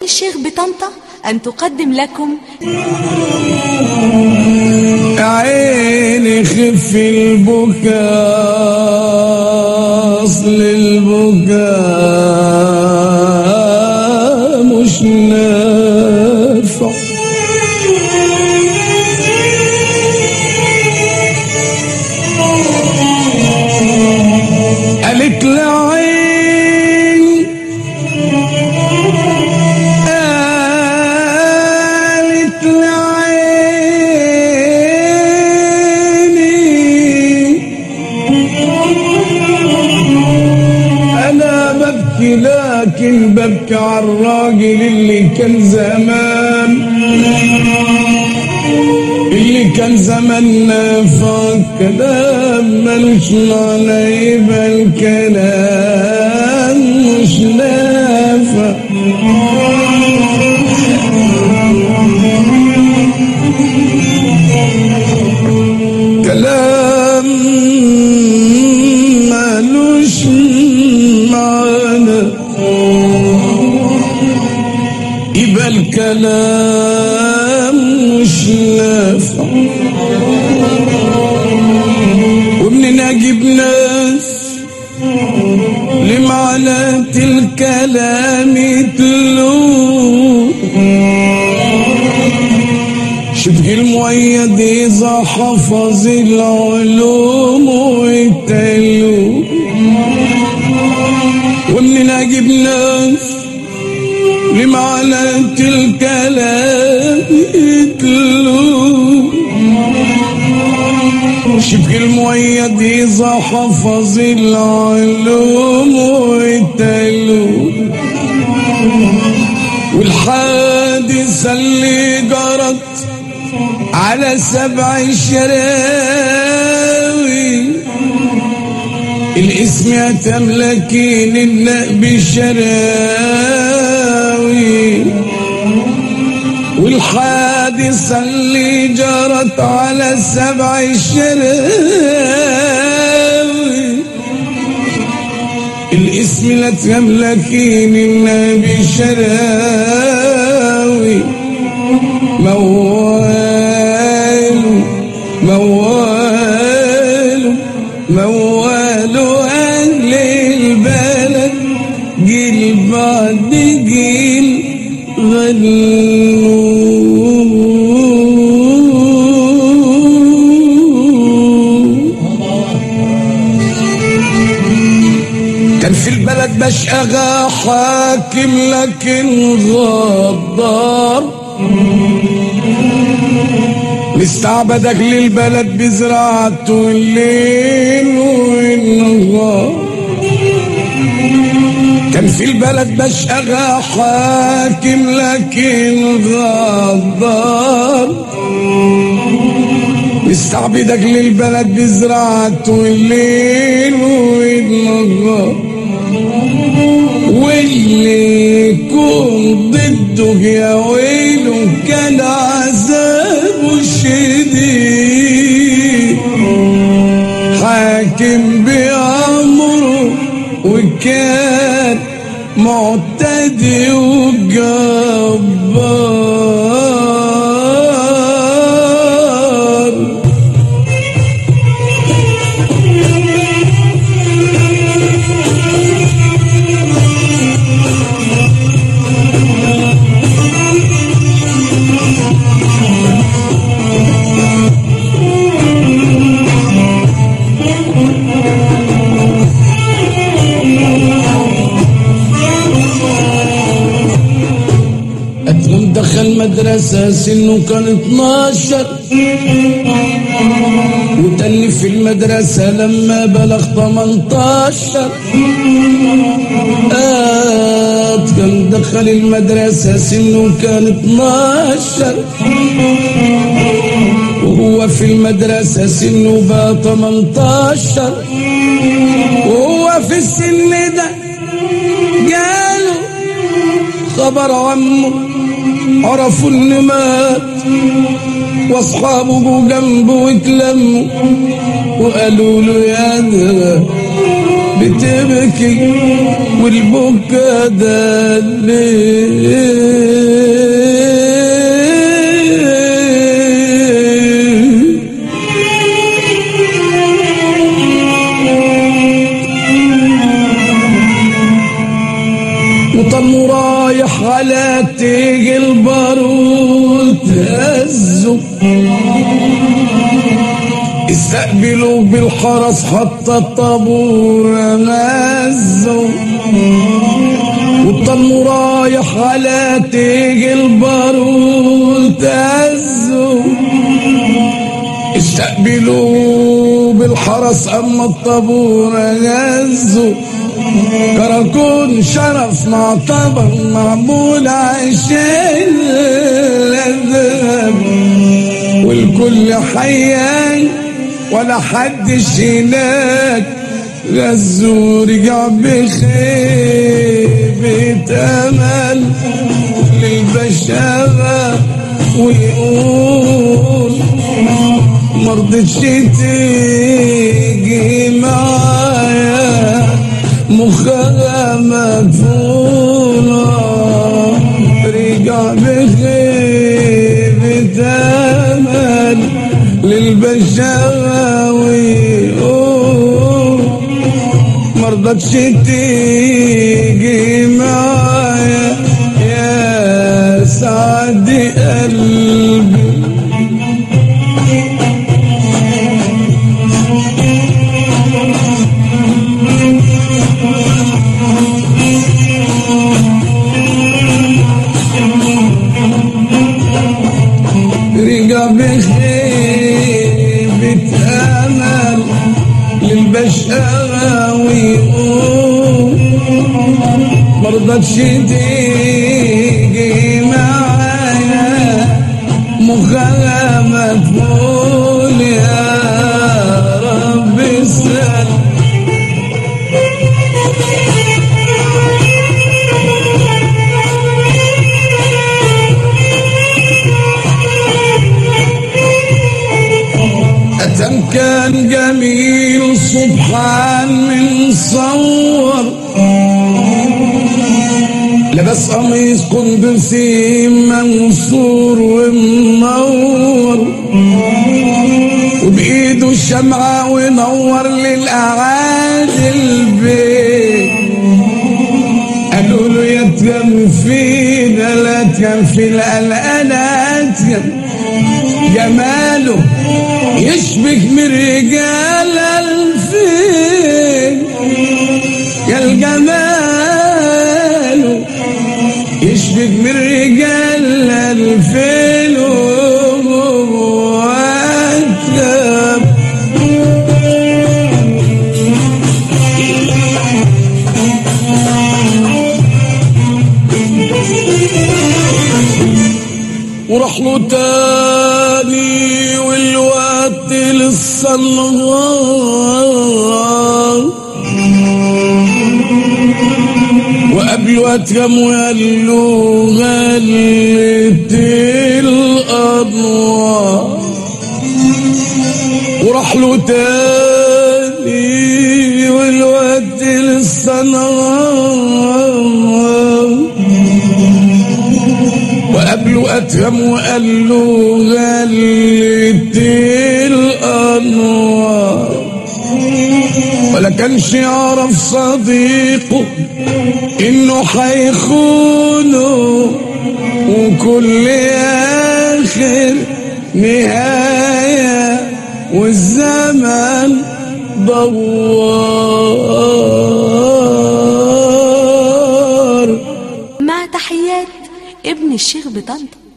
الشيخ بطنطا أن تقدم لكم عيني خف البكاء أصل البكاء مش نافع قالت لعين قالت لعيني انا ببكي لكن ببكي على الراجل اللي كان زمان اللي كان زماننا فالكلام ملوش معنى يبقى الكلام مش نافع كلام ملوش معنى يبقى الكلام مش نافع ومنين اجيب ناس لمعنى الكلام يتلوه شبه المؤيد إذا حفظ العلوم ويتلو ومنين أجيب ناس لمعنى الكلام يتلو شبه المؤيد إذا حفظ العلوم ويتلو والحادثة اللي جرت على سبع شراوي الاسم تملكين النقب شراوي والحادثة اللي جرت على سبع شراوي الاسم لا تملكين النبي شراوي موال موال موال أهل البلد جيل بعد جيل غنوا كان في البلد بشأغا حاكم لكن غدار مستعبدك للبلد بزراعته الليل والنهار كان في البلد بشأغا حاكم لكن غدار مستعبدك للبلد بزراعته الليل والنهار واللي يكون ضده يا ويله كان عذابه شديد حاكم بأمره وكان معتدي وجبار أتمم دخل مدرسة سنه كان 12 وتاني في المدرسة لما بلغ 18 أتمم دخل المدرسة سنه كان 12 وهو في المدرسة سنه بقى 18 وهو في السن ده جاله خبر عمه عرفوا ان مات واصحابه جو جنبه واتلموا وقالوا له يا ده بتبكي والبكا ده ليه على تيجي البارود هزوا استقبلوا بالحرس حتى الطابور غزوا والطن رايح على تيجي البارود هزوا استقبلوا بالحرس اما الطابور غزوا كراكون شرف معتبر معمول عشان الذهب والكل حيان ولا حدش هناك غزو رجع بخيبة امل للبشرة ويقول مرضتش تيجي معايا مخها مدفونة رجع بخيبة امل للبشرة ويقول مرضتش تيجي معايا يا سعد قلبي رجع بخيبة أمل للبشرة ويقول مرضتش تيجي معايا مخها مدفون يا رب اسأل أتم كان جميل سبحان من صور لبس قميص قندسي منصور ومنور وبإيده الشمعة ونور للأعادي البيت قالوا له يتم فينا لا تكفي القلقانات جماله يشبك من رجال الفين يا الجمال يشبك من رجال الفين واتكب وراح له تاني والوقت لسه النهار وقبله اتكم وقال له غلت الانوار وراح له تاني والوقت لسه نهار وقبله أتهم وقال له غلت الأنوار ولا كانش يعرف صديقه إنه حيخونه وكل آخر نهاية والزمن دوار مع تحيات ابن الشيخ بطنطا